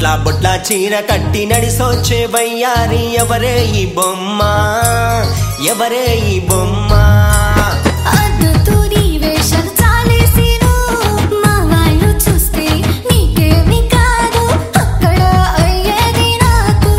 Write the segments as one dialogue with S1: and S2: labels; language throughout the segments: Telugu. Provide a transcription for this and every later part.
S1: బొట్ల బొట్ల చీర కట్టి నడిసొచ్చే వయ్యారి ఎవరే ఈ బొమ్మ ఎవరే ఈ బొమ్మ
S2: అద్దుతూరి వేషాలు చాలేసిను మా వాళ్ళు చూస్తే నీకేమి కాదు అక్కడ అయ్యేది నాకు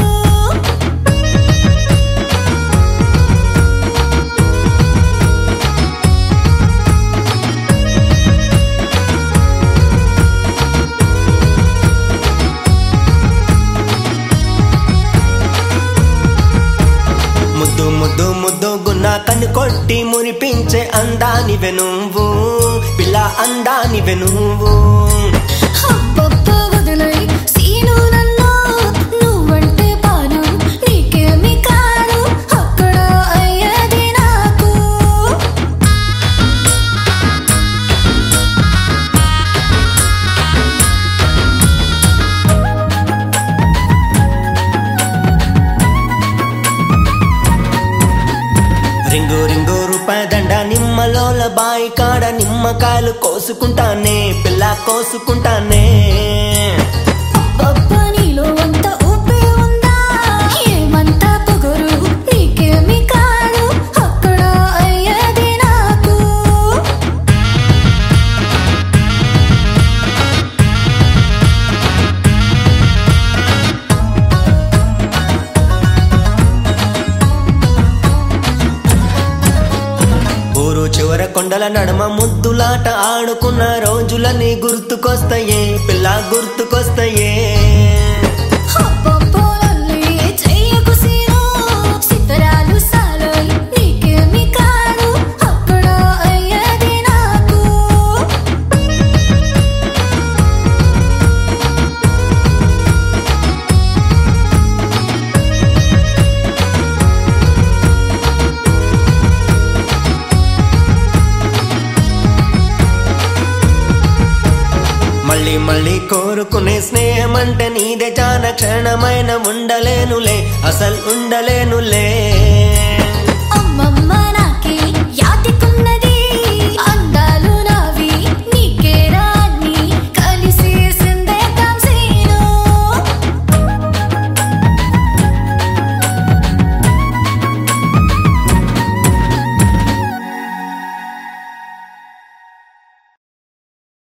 S1: ముద్దు ముద్దు ముద్దు గున్న కన్ను కొట్టి మురిపించే అందానివె నువ్వు పిల్ల అందానివె నువ్వు
S2: అబ్బబ్బ వదిలై సీను నన్ను నువ్వంటే పానం నీకేమి కాదు అక్కడ అయ్యేది నాకు
S1: రింగు రింగు రూపాయ దండ నిమ్మలోల బాయి కాడ నిమ్మకాయలు కోసుకుంటానే పిల్ల కోసుకుంటానే
S2: అబ్బబ్బ నీలో అంత ఊపే ఉందా ఏమంత పొగరు నీకేమి కాదు అక్కడ అయ్యేది నాకు
S1: ఊరు చివర కొండల నడమ ముద్దులాట ఆడుకున్న రోజులని గుర్తుకొస్తాయే పిల్ల గుర్తుకొస్తాయే
S2: అబ్బబ్బ లల్లి చెయ్యకు సీను సితరాలు సాలోయ్ నీకేమి కాదు అక్కడ అయ్యేది నాకు
S1: మళ్ళీ మళ్ళీ కోరుకునే స్నేహం అంటే నీదే చాన క్షణమైన ఉండలేనులే అసలు ఉండలేనులే